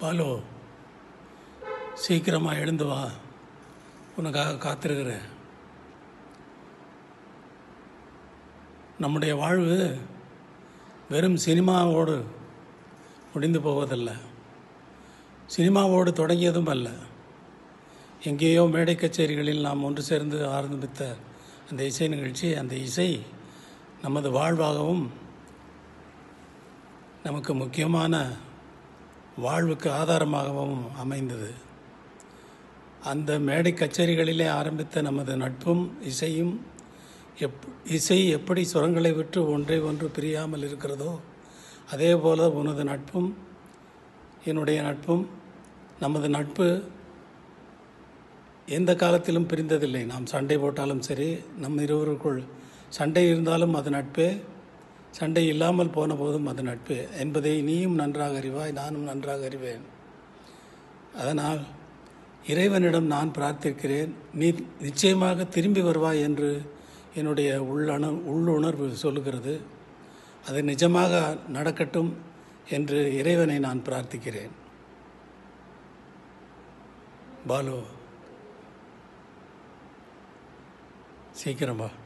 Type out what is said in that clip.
பாலு சீக்கிரமாக எழுந்து வா உனக்காக காத்திருக்கிறேன் நம்முடைய வாழ்வு வெறும் சினிமாவோடு முடிந்து போவதில்லை சினிமாவோடு தொடங்கியதும் அல்ல எங்கேயோ மேடை கச்சேரிகளில் நாம் ஒன்று சேர்ந்து ஆரம்பித்த அந்த இசை நிகழ்ச்சி அந்த இசை நமது வாழ்வாகவும் நமக்கு முக்கியமான வாழ்வுக்கு ஆதாரமாகவும் அமைந்தது அந்த மேடை கச்சேரிகளிலே ஆரம்பித்த நமது நட்பும் இசையும் எப் இசை எப்படி சுரங்களை விட்டு ஒன்றை ஒன்று பிரியாமல் இருக்கிறதோ அதே போல உனது நட்பும் என்னுடைய நட்பும் நமது நட்பு எந்த காலத்திலும் பிரிந்ததில்லை நாம் சண்டை போட்டாலும் சரி நம் இருவருக்குள் சண்டை இருந்தாலும் அது நட்பே சண்டை இல்லாமல் போன போதும் அது நட்பே என்பதை நீயும் நன்றாக அறிவாய் நானும் நன்றாக அறிவேன் அதனால் இறைவனிடம் நான் பிரார்த்திக்கிறேன் நீ நிச்சயமாக திரும்பி வருவாய் என்று என்னுடைய உள்ளணு உள்ளுணர்வு சொல்லுகிறது அது நிஜமாக நடக்கட்டும் என்று இறைவனை நான் பிரார்த்திக்கிறேன் பாலு சீக்கிரம் வா